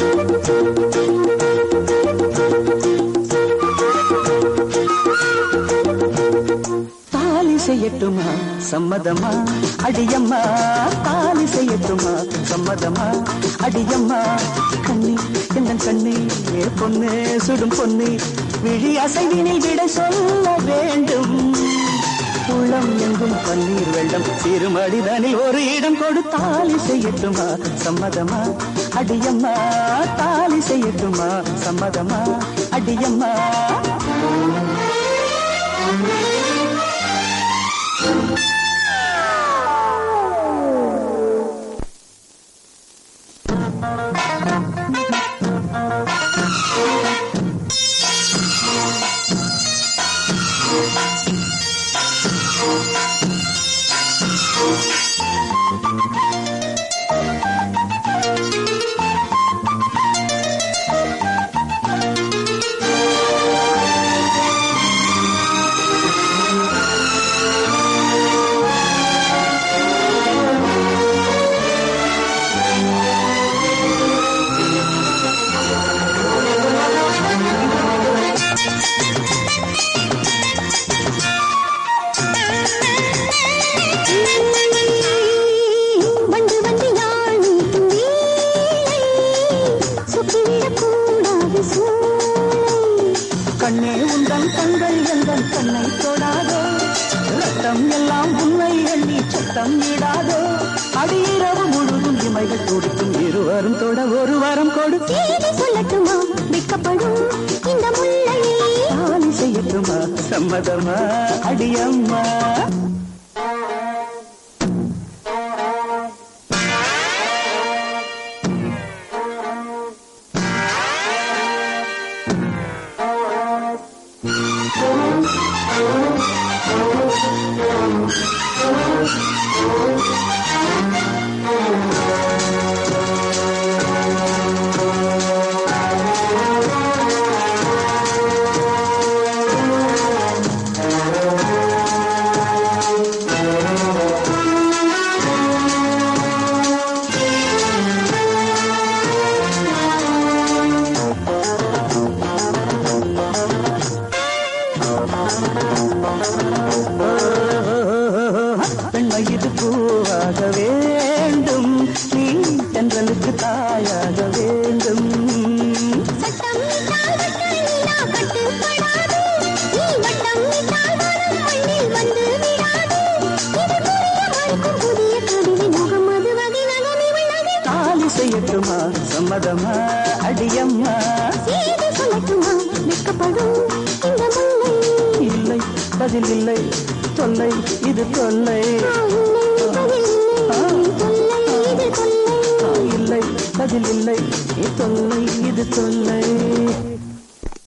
தாலி செய்யட்டுமா சம்மதமா அடியம்மா தாலி செய்யட்டுமா சம்மதமா அடியம்மா கண்ணி எந்த கண்ணி ஏ பொண்ணு சுடும் பொண்ணு விழி அசைவினில் விட சொல்ல வேண்டும் உள்ளம் எங்கும் பன்னீர் வெள்ளம் சிறுமடிதனில் ஒரு இடம் கொடு தாலி செய்யட்டுமா சம்மதமா அடியம்மா தாலி செய்யட்டுமா சம்மதமா அடியம்மா வந்து வந்து யாழ் நீட்டும் வேளை சுற்றிவிடக் கூடாது சூளை கண்ணே உந்தன் கண்கள் எந்தன் கண்ணை தொடாதோ ரத்தம் எல்லாம் உண்மை எண்ணி சத்தம் இடாதோ அடியிரவு முழுதும் இமைகள் துடிக்கும் இருவரும் தொட ஒரு வாரம் கொடு செய்தி சொல்லட்டுமா வெட்கப்படும் இந்த முல்லை தாலி செய்யட்டுமா சம்மதமா அடியம்மா பெண்மை இது பூவாக வேண்டும் நீ தென்றலுக்கு தாயாக வேண்டும் சட்டம் இட்டால் வட்டால் நிலா கட்டுப்படாது நீ வட்டம் இட்டால் வரும் மண்ணில் வந்து விடாது இது புரிய மறுக்கும் புதிய கவிதை முகமது வகை நகனி விலகி தாலி செய்யட்டுமா சம்மதமா அடியம்மா செய்தி சொல்லட்டுமா வெட்கப்படும் இந்த முல்லை இல்லை பதில் இல்லை தொல்லை இது தொல்லை தொல்லை இது தொல்லை இல்லை பதில் இல்லை தொல்லை இது தொல்லை